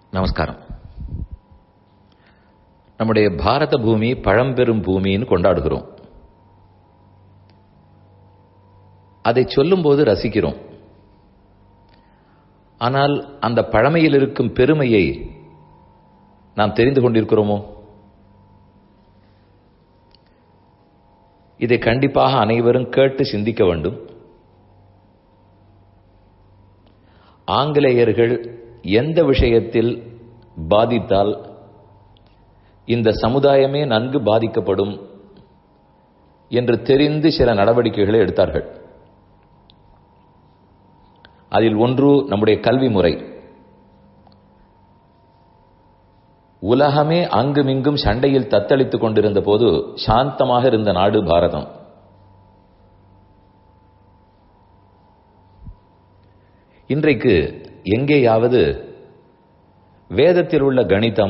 நமஸ்காரம் நம்முடைய பாரத பூமி பழம்பெரும் பூமின்னு கொண்டாடுகிறோம் அதை சொல்லும்போது ரசிக்கிறோம் ஆனால் அந்த பழமையில் இருக்கும் பெருமையை நாம் தெரிந்து கொண்டிருக்கிறோமோ இதை கண்டிப்பாக அனைவரும் கேட்டு சிந்திக்க வேண்டும் ஆங்கிலேயர்கள் எந்த விஷயத்தில் பாதித்தால் இந்த சமுதாயமே நன்கு பாதிக்கப்படும் என்று தெரிந்து சில நடவடிக்கைகளை எடுத்தார்கள் அதில் ஒன்று நம்முடைய கல்வி முறை உலகமே அங்குமிங்கும் சண்டையில் தத்தளித்துக் கொண்டிருந்த போது சாந்தமாக இருந்த நாடு பாரதம் இன்றைக்கு எங்கேயாவது வேதத்தில் உள்ள கணிதம்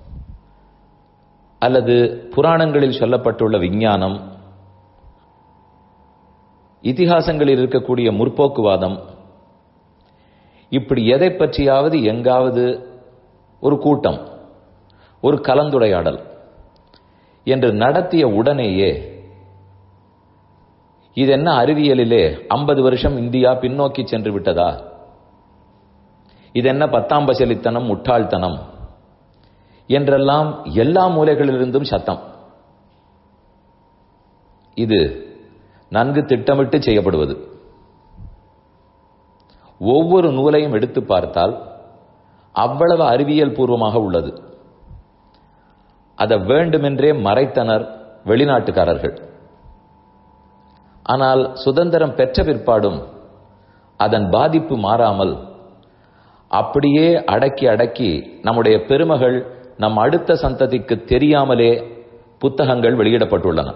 அல்லது புராணங்களில் சொல்லப்பட்டுள்ள விஞ்ஞானம் இதிகாசங்களில் இருக்கக்கூடிய முற்போக்குவாதம் இப்படி எதை பற்றியாவது எங்காவது ஒரு கூட்டம் ஒரு கலந்துரையாடல் என்று நடத்திய உடனேயே இது என்ன அறிவியலிலே ஐம்பது வருஷம் இந்தியா பின்னோக்கி சென்று விட்டதா இது என்ன பத்தாம் பசலித்தனம் முட்டாள்தனம் என்றெல்லாம் எல்லா மூலைகளிலிருந்தும் சத்தம் இது நன்கு திட்டமிட்டு செய்யப்படுவது ஒவ்வொரு நூலையும் எடுத்து பார்த்தால் அவ்வளவு அறிவியல் பூர்வமாக உள்ளது அதை வேண்டுமென்றே மறைத்தனர் வெளிநாட்டுக்காரர்கள் ஆனால் சுதந்திரம் பெற்ற பிற்பாடும் அதன் பாதிப்பு மாறாமல் அப்படியே அடக்கி அடக்கி நம்முடைய பெருமகள் நம் அடுத்த சந்ததிக்கு தெரியாமலே புத்தகங்கள் வெளியிடப்பட்டுள்ளன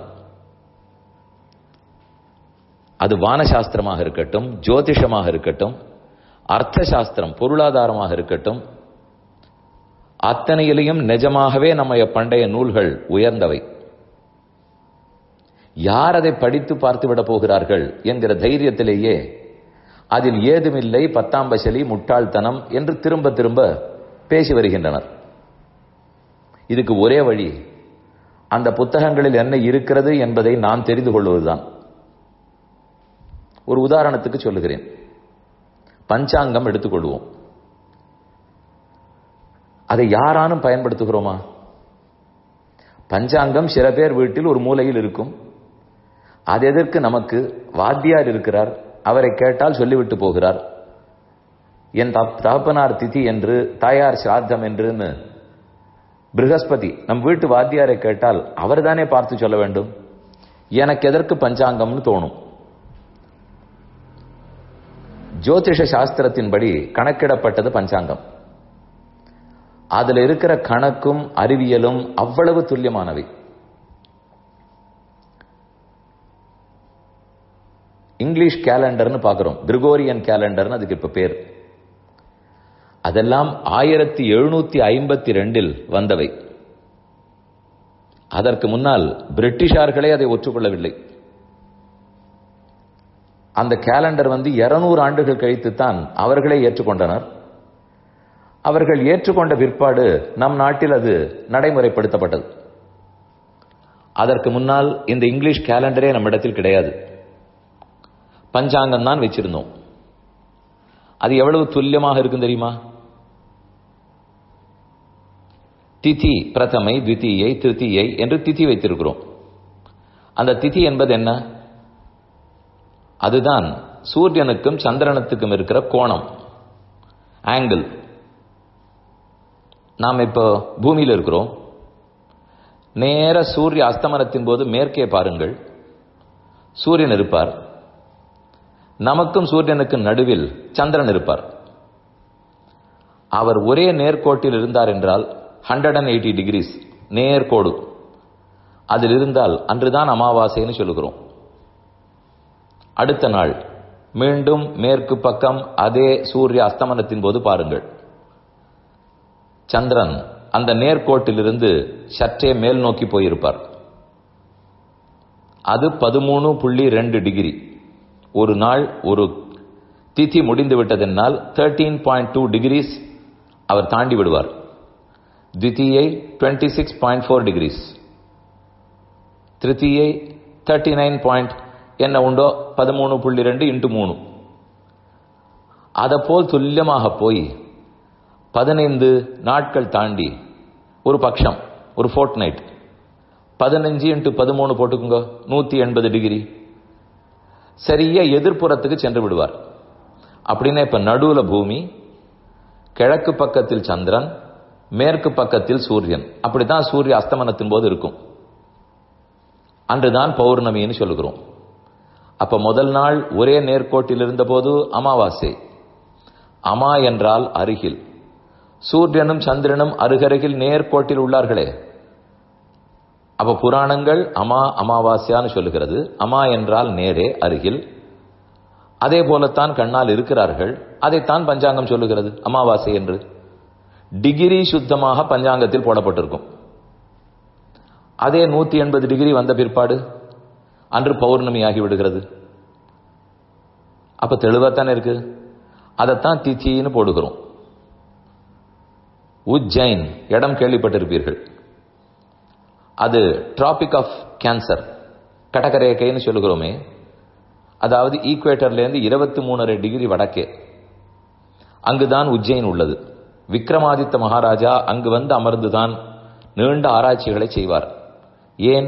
அது வானசாஸ்திரமாக இருக்கட்டும் ஜோதிஷமாக இருக்கட்டும் அர்த்த சாஸ்திரம் பொருளாதாரமாக இருக்கட்டும் அத்தனையிலையும் நிஜமாகவே நம்முடைய பண்டைய நூல்கள் உயர்ந்தவை யார் அதை படித்து பார்த்து விட போகிறார்கள் என்கிற தைரியத்திலேயே அதில் ஏதுமில்லை பத்தாம் பசலி முட்டாள்தனம் என்று திரும்ப திரும்ப பேசி வருகின்றனர் இதுக்கு ஒரே வழி அந்த புத்தகங்களில் என்ன இருக்கிறது என்பதை நாம் தெரிந்து கொள்வதுதான் ஒரு உதாரணத்துக்கு சொல்லுகிறேன் பஞ்சாங்கம் எடுத்துக்கொள்வோம் அதை யாரானும் பயன்படுத்துகிறோமா பஞ்சாங்கம் சில பேர் வீட்டில் ஒரு மூலையில் இருக்கும் அது எதற்கு நமக்கு வாத்தியார் இருக்கிறார் அவரை கேட்டால் சொல்லிவிட்டு போகிறார் என் தகப்பனார் திதி என்று தாயார் சிராத்தம் என்றுன்னு பிருகஸ்பதி நம் வீட்டு வாத்தியாரை கேட்டால் அவர் தானே பார்த்து சொல்ல வேண்டும் எனக்கு எதற்கு பஞ்சாங்கம்னு தோணும் ஜோதிஷ சாஸ்திரத்தின்படி கணக்கிடப்பட்டது பஞ்சாங்கம் அதுல இருக்கிற கணக்கும் அறிவியலும் அவ்வளவு துல்லியமானவை இங்கிலீஷ் கேலண்டர்னு பார்க்கிறோம் கிரிகோரியன் கேலண்டர்னு அதுக்கு இப்ப பேர் அதெல்லாம் ஆயிரத்தி எழுநூத்தி ஐம்பத்தி ரெண்டில் வந்தவை அதற்கு முன்னால் பிரிட்டிஷார்களே அதை ஒற்றுக்கொள்ளவில்லை அந்த கேலண்டர் வந்து இருநூறு ஆண்டுகள் கழித்துத்தான் அவர்களே ஏற்றுக்கொண்டனர் அவர்கள் ஏற்றுக்கொண்ட பிற்பாடு நம் நாட்டில் அது நடைமுறைப்படுத்தப்பட்டது அதற்கு முன்னால் இந்த இங்கிலீஷ் கேலண்டரே நம்மிடத்தில் கிடையாது பஞ்சாங்கம் தான் வச்சிருந்தோம் அது எவ்வளவு துல்லியமாக இருக்கும் தெரியுமா திதி பிரதமை தித்தியை திருத்தியை என்று திதி வைத்திருக்கிறோம் அந்த திதி என்பது என்ன அதுதான் சூரியனுக்கும் சந்திரனத்துக்கும் இருக்கிற கோணம் ஆங்கிள் நாம் இப்போ பூமியில் இருக்கிறோம் நேர சூரிய அஸ்தமனத்தின் போது மேற்கே பாருங்கள் சூரியன் இருப்பார் நமக்கும் சூரியனுக்கு நடுவில் சந்திரன் இருப்பார் அவர் ஒரே நேர்கோட்டில் இருந்தார் என்றால் ஹண்ட்ரட் அண்ட் எயிட்டி டிகிரிஸ் நேர்கோடு அதில் இருந்தால் அன்றுதான் அமாவாசைன்னு சொல்லுகிறோம் அடுத்த நாள் மீண்டும் மேற்கு பக்கம் அதே சூரிய அஸ்தமனத்தின் போது பாருங்கள் சந்திரன் அந்த நேர்கோட்டிலிருந்து சற்றே மேல் நோக்கி போயிருப்பார் அது பதிமூணு புள்ளி ரெண்டு டிகிரி ஒரு நாள் ஒரு திதி முடிந்து விட்டதென்னால் தேர்ட்டீன் பாயிண்ட் டூ டிகிரிஸ் அவர் தாண்டி விடுவார் தித்தியை twenty six point four degrees திருத்தியை தேர்ட்டி நைன் பாயிண்ட் என்ன உண்டோ பதிமூணு புள்ளி ரெண்டு இன்ட்டு மூணு அதை போல் துல்லியமாக போய் பதினைந்து நாட்கள் தாண்டி ஒரு பட்சம் ஒரு ஃபோர்ட் நைட் பதினஞ்சு இன்ட்டு பதிமூணு போட்டுக்குங்க நூத்தி எண்பது டிகிரி சரியா எதிர்ப்புறத்துக்கு சென்று விடுவார் அப்படின்னா இப்ப நடுவுல பூமி கிழக்கு பக்கத்தில் சந்திரன் மேற்கு பக்கத்தில் சூரியன் அப்படித்தான் சூரிய அஸ்தமனத்தின் போது இருக்கும் அன்றுதான் பௌர்ணமின்னு சொல்லுகிறோம் அப்ப முதல் நாள் ஒரே நேர்கோட்டில் இருந்தபோது அமாவாசை அமா என்றால் அருகில் சூரியனும் சந்திரனும் அருகருகில் நேர்கோட்டில் உள்ளார்களே அப்ப புராணங்கள் அமா அமாவாசையான்னு சொல்லுகிறது அமா என்றால் நேரே அருகில் அதே போலத்தான் கண்ணால் இருக்கிறார்கள் அதைத்தான் பஞ்சாங்கம் சொல்லுகிறது அமாவாசை என்று டிகிரி சுத்தமாக பஞ்சாங்கத்தில் போடப்பட்டிருக்கும் அதே நூத்தி எண்பது டிகிரி வந்த பிற்பாடு அன்று பௌர்ணமி ஆகி விடுகிறது அப்ப தெளிவாத்தானே இருக்கு அதைத்தான் திச்சின்னு போடுகிறோம் உஜ்ஜைன் இடம் கேள்விப்பட்டிருப்பீர்கள் அது டிராபிக் ஆஃப் கேன்சர் கடகரேகைன்னு சொல்லுகிறோமே அதாவது ஈக்குவேட்டர்லேருந்து இருபத்தி மூணரை டிகிரி வடக்கே அங்குதான் உஜ்ஜைன் உள்ளது விக்ரமாதித்த மகாராஜா அங்கு வந்து அமர்ந்துதான் நீண்ட ஆராய்ச்சிகளை செய்வார் ஏன்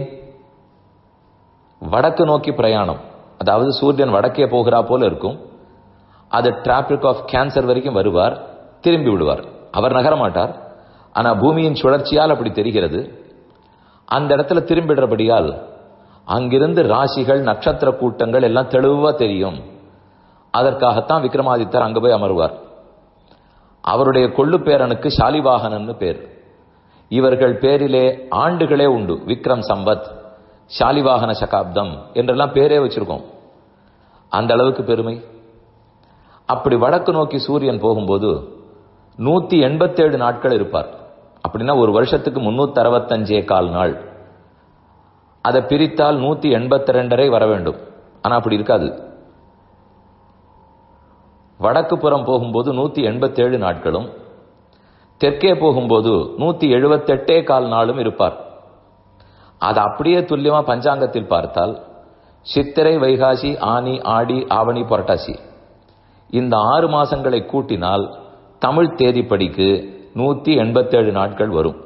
வடக்கு நோக்கி பிரயாணம் அதாவது சூரியன் வடக்கே போகிறா போல இருக்கும் அது டிராபிக் ஆஃப் கேன்சர் வரைக்கும் வருவார் திரும்பி விடுவார் அவர் நகர மாட்டார் ஆனா பூமியின் சுழற்சியால் அப்படி தெரிகிறது அந்த இடத்துல திரும்பிடுறபடியால் அங்கிருந்து ராசிகள் நட்சத்திர கூட்டங்கள் எல்லாம் தெளிவா தெரியும் அதற்காகத்தான் விக்ரமாதித்தர் அங்க போய் அமர்வார் அவருடைய கொள்ளு பேரனுக்கு ஷாலிவாகனன்னு பேர் இவர்கள் பேரிலே ஆண்டுகளே உண்டு விக்ரம் சம்பத் ஷாலிவாகன சகாப்தம் என்றெல்லாம் பேரே வச்சிருக்கோம் அந்த அளவுக்கு பெருமை அப்படி வடக்கு நோக்கி சூரியன் போகும்போது நூத்தி எண்பத்தேழு நாட்கள் இருப்பார் அப்படின்னா ஒரு வருஷத்துக்கு முன்னூத்தி அறுபத்தஞ்சே கால் நாள் அதை பிரித்தால் நூத்தி எண்பத்தி ரெண்டரை வர வேண்டும் ஆனா அப்படி இருக்காது வடக்கு புறம் போகும்போது நூத்தி எண்பத்தேழு நாட்களும் தெற்கே போகும்போது நூத்தி எழுபத்தெட்டே கால் நாளும் இருப்பார் அது அப்படியே துல்லியமா பஞ்சாங்கத்தில் பார்த்தால் சித்திரை வைகாசி ஆனி ஆடி ஆவணி புரட்டாசி இந்த ஆறு மாசங்களை கூட்டினால் தமிழ் தேதிப்படிக்கு நூத்தி எண்பத்தேழு நாட்கள் வரும்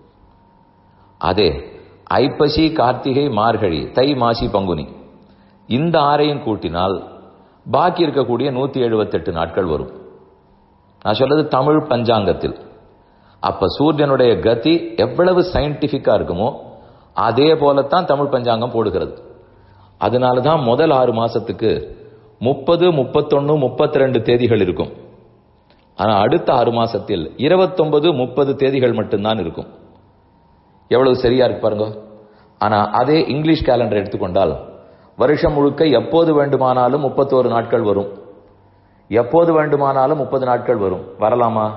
அதே ஐப்பசி கார்த்திகை மார்கழி தை மாசி பங்குனி இந்த ஆறையும் கூட்டினால் பாக்கி இருக்கக்கூடிய நூத்தி எழுபத்தெட்டு நாட்கள் வரும் நான் சொல்றது தமிழ் பஞ்சாங்கத்தில் அப்ப சூரியனுடைய கதி எவ்வளவு சயின்டிபிக்கா இருக்குமோ அதே போலத்தான் தமிழ் பஞ்சாங்கம் போடுகிறது அதனாலதான் முதல் ஆறு மாசத்துக்கு முப்பது முப்பத்தொன்னு முப்பத்தி ரெண்டு தேதிகள் இருக்கும் ஆனா அடுத்த ஆறு மாசத்தில் இருபத்தொன்பது முப்பது தேதிகள் மட்டும்தான் இருக்கும் எவ்வளவு சரியா இருக்கு பாருங்க ஆனா அதே இங்கிலீஷ் கேலண்டர் எடுத்துக்கொண்டால் வருஷம் முழுக்க எப்போது வேண்டுமானாலும் முப்பத்தோரு நாட்கள் வரும் எப்போது வேண்டுமானாலும் முப்பது நாட்கள் வரும் வரலாமா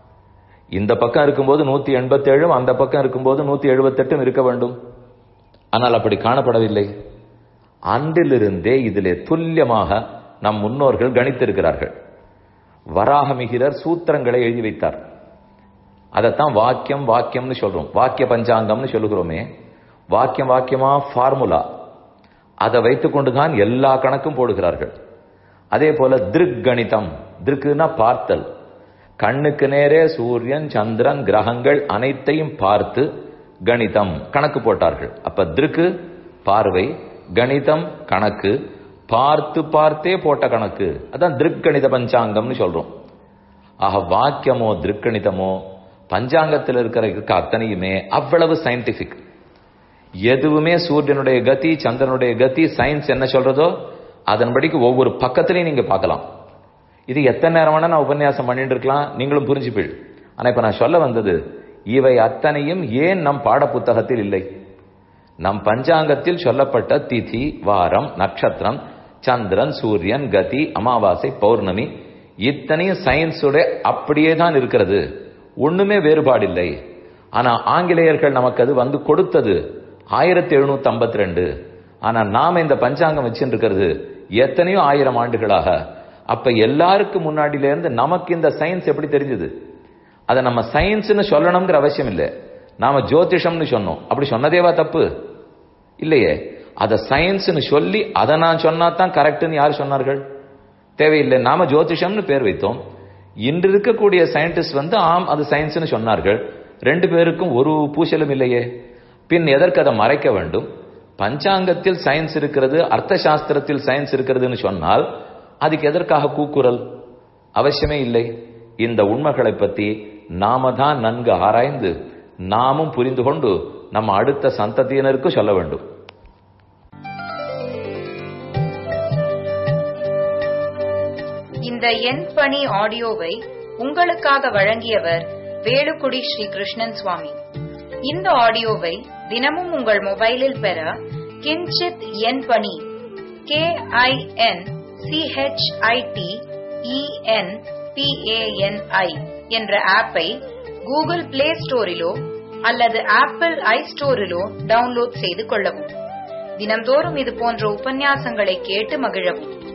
இந்த பக்கம் இருக்கும்போது நூத்தி எண்பத்தேழும் அந்த பக்கம் இருக்கும்போது நூத்தி எழுபத்தெட்டும் இருக்க வேண்டும் ஆனால் அப்படி காணப்படவில்லை அன்றிலிருந்தே இதிலே துல்லியமாக நம் முன்னோர்கள் கணித்திருக்கிறார்கள் வராகமிகிரர் சூத்திரங்களை எழுதி வைத்தார் அதைத்தான் வாக்கியம் வாக்கியம்னு சொல்றோம் வாக்கிய பஞ்சாங்கம்னு சொல்லுகிறோமே வாக்கியம் வாக்கியமா ஃபார்முலா அதை வைத்துக்கொண்டுதான் எல்லா கணக்கும் போடுகிறார்கள் அதே போல திருக் கணிதம் திருக்குன்னா பார்த்தல் கண்ணுக்கு நேரே சூரியன் சந்திரன் கிரகங்கள் அனைத்தையும் பார்த்து கணிதம் கணக்கு போட்டார்கள் அப்ப திருக்கு பார்வை கணிதம் கணக்கு பார்த்து பார்த்தே போட்ட கணக்கு அதான் திருக்கணித பஞ்சாங்கம்னு சொல்றோம் ஆக வாக்கியமோ திருக்கணிதமோ பஞ்சாங்கத்தில் இருக்கிற அத்தனையுமே அவ்வளவு சயின்டிபிக் எதுவுமே சூரியனுடைய கதி சந்திரனுடைய கதி சயின்ஸ் என்ன சொல்றதோ அதன்படிக்கு ஒவ்வொரு பக்கத்திலையும் நீங்க பார்க்கலாம் இது எத்தனை நேரம் வேணா நான் உபன்யாசம் பண்ணிட்டு இருக்கலாம் நீங்களும் புரிஞ்சுப்பீள் ஆனா இப்ப நான் சொல்ல வந்தது இவை அத்தனையும் ஏன் நம் பாட புத்தகத்தில் இல்லை நம் பஞ்சாங்கத்தில் சொல்லப்பட்ட திதி வாரம் நட்சத்திரம் சந்திரன் சூரியன் கதி அமாவாசை பௌர்ணமி இத்தனையும் சயின்ஸோட அப்படியே தான் இருக்கிறது ஒண்ணுமே வேறுபாடில்லை ஆனா ஆங்கிலேயர்கள் நமக்கு அது வந்து கொடுத்தது ஆயிரத்தி எழுநூத்தி ஐம்பத்தி ரெண்டு ஆனா நாம இந்த பஞ்சாங்கம் வச்சுட்டு இருக்கிறது எத்தனையோ ஆயிரம் ஆண்டுகளாக அப்ப எல்லாருக்கும் முன்னாடியில இருந்து நமக்கு இந்த சயின்ஸ் எப்படி தெரிஞ்சது அதை நம்ம சயின்ஸ்னு சொல்லணுங்கிற அவசியம் இல்லை நாம ஜோதிஷம்னு சொன்னோம் அப்படி சொன்னதேவா தப்பு இல்லையே அதை சயின்ஸ்னு சொல்லி அதை நான் சொன்னா தான் கரெக்ட்னு யார் சொன்னார்கள் தேவையில்லை நாம ஜோதிஷம்னு பேர் வைத்தோம் இன்று இருக்கக்கூடிய சயின்டிஸ்ட் வந்து ஆம் அது சயின்ஸ்னு சொன்னார்கள் ரெண்டு பேருக்கும் ஒரு பூசலும் இல்லையே பின் எதற்கு அதை மறைக்க வேண்டும் பஞ்சாங்கத்தில் சயின்ஸ் இருக்கிறது அர்த்த சாஸ்திரத்தில் சயின்ஸ் இருக்கிறதுன்னு சொன்னால் அதுக்கு எதற்காக கூக்குரல் அவசியமே இல்லை இந்த உண்மைகளை பத்தி நாம தான் நன்கு ஆராய்ந்து நாமும் புரிந்து கொண்டு நம்ம அடுத்த சந்ததியினருக்கு சொல்ல வேண்டும் இந்த எண் பணி ஆடியோவை உங்களுக்காக வழங்கியவர் வேலுக்குடி ஸ்ரீ கிருஷ்ணன் சுவாமி இந்த ஆடியோவை தினமும் உங்கள் மொபைலில் பெற கிஞ்சித் எண் பணி கே ஐ என் சிஹெச்ஐடி இஎன் பிஏஎன்ஐ என்ற ஆப்பை கூகுள் பிளே ஸ்டோரிலோ அல்லது ஆப்பிள் ஐ ஸ்டோரிலோ டவுன்லோட் செய்து கொள்ளவும் தினம்தோறும் இது போன்ற உபன்யாசங்களை கேட்டு மகிழவும்